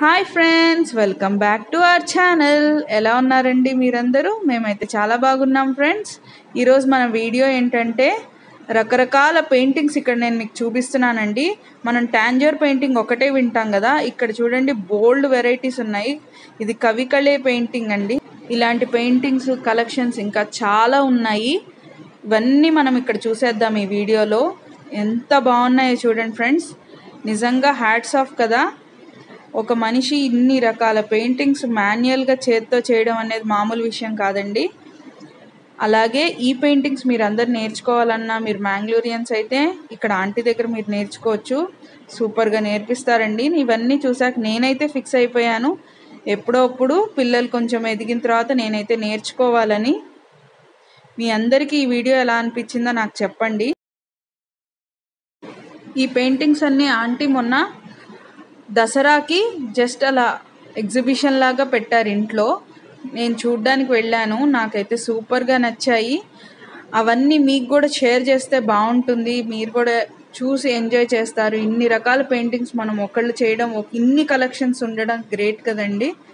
hi friends welcome back to our channel ఎలా ఉన్నారండి మీరందరూ మేమైతే చాలా బాగున్నాం ఫ్రెండ్స్ ఈరోజు మన వీడియో ఏంటంటే రకరకాల పెయింటింగ్స్ ఇక్కడ నేను మీకు చూపిస్తున్నానండి మనం టాంజర్ పెయింటింగ్ ఒకటే వింటాం కదా ఇక్కడ చూడండి బోల్డ్ వెరైటీస్ ఉన్నాయి ఇది కవికళే పెయింటింగ్ అండి ఇలాంటి పెయింటింగ్స్ కలెక్షన్స్ ఇంకా చాలా ఉన్నాయి ఇవన్నీ మనం ఇక్కడ చూసేద్దాం ఈ వీడియోలో ఎంత బాగున్నాయో చూడండి ఫ్రెండ్స్ నిజంగా హ్యాట్స్ ఆఫ్ కదా ఒక మనిషి ఇన్ని రకాల పెయింటింగ్స్ మాన్యువల్గా చేత్తో చేయడం అనేది మామూలు విషయం కాదండి అలాగే ఈ పెయింటింగ్స్ మీరు అందరు నేర్చుకోవాలన్నా మీరు మ్యాంగ్లూరియన్స్ అయితే ఇక్కడ ఆంటీ దగ్గర మీరు నేర్చుకోవచ్చు సూపర్గా నేర్పిస్తారండి ఇవన్నీ చూసాక నేనైతే ఫిక్స్ అయిపోయాను ఎప్పుడప్పుడు పిల్లలు కొంచెం ఎదిగిన తర్వాత నేనైతే నేర్చుకోవాలని మీ అందరికీ ఈ వీడియో ఎలా అనిపించిందో నాకు చెప్పండి ఈ పెయింటింగ్స్ అన్నీ ఆంటీ మొన్న దసరాకి జస్ట్ అలా ఎగ్జిబిషన్ లాగా పెట్టారు ఇంట్లో నేను చూడ్డానికి వెళ్ళాను నాకైతే సూపర్గా నచ్చాయి అవన్నీ మీకు కూడా షేర్ చేస్తే బాగుంటుంది మీరు కూడా చూసి ఎంజాయ్ చేస్తారు ఇన్ని రకాల పెయింటింగ్స్ మనం ఒకళ్ళు చేయడం ఒక- ఇన్ని కలెక్షన్స్ ఉండడం గ్రేట్ కదండి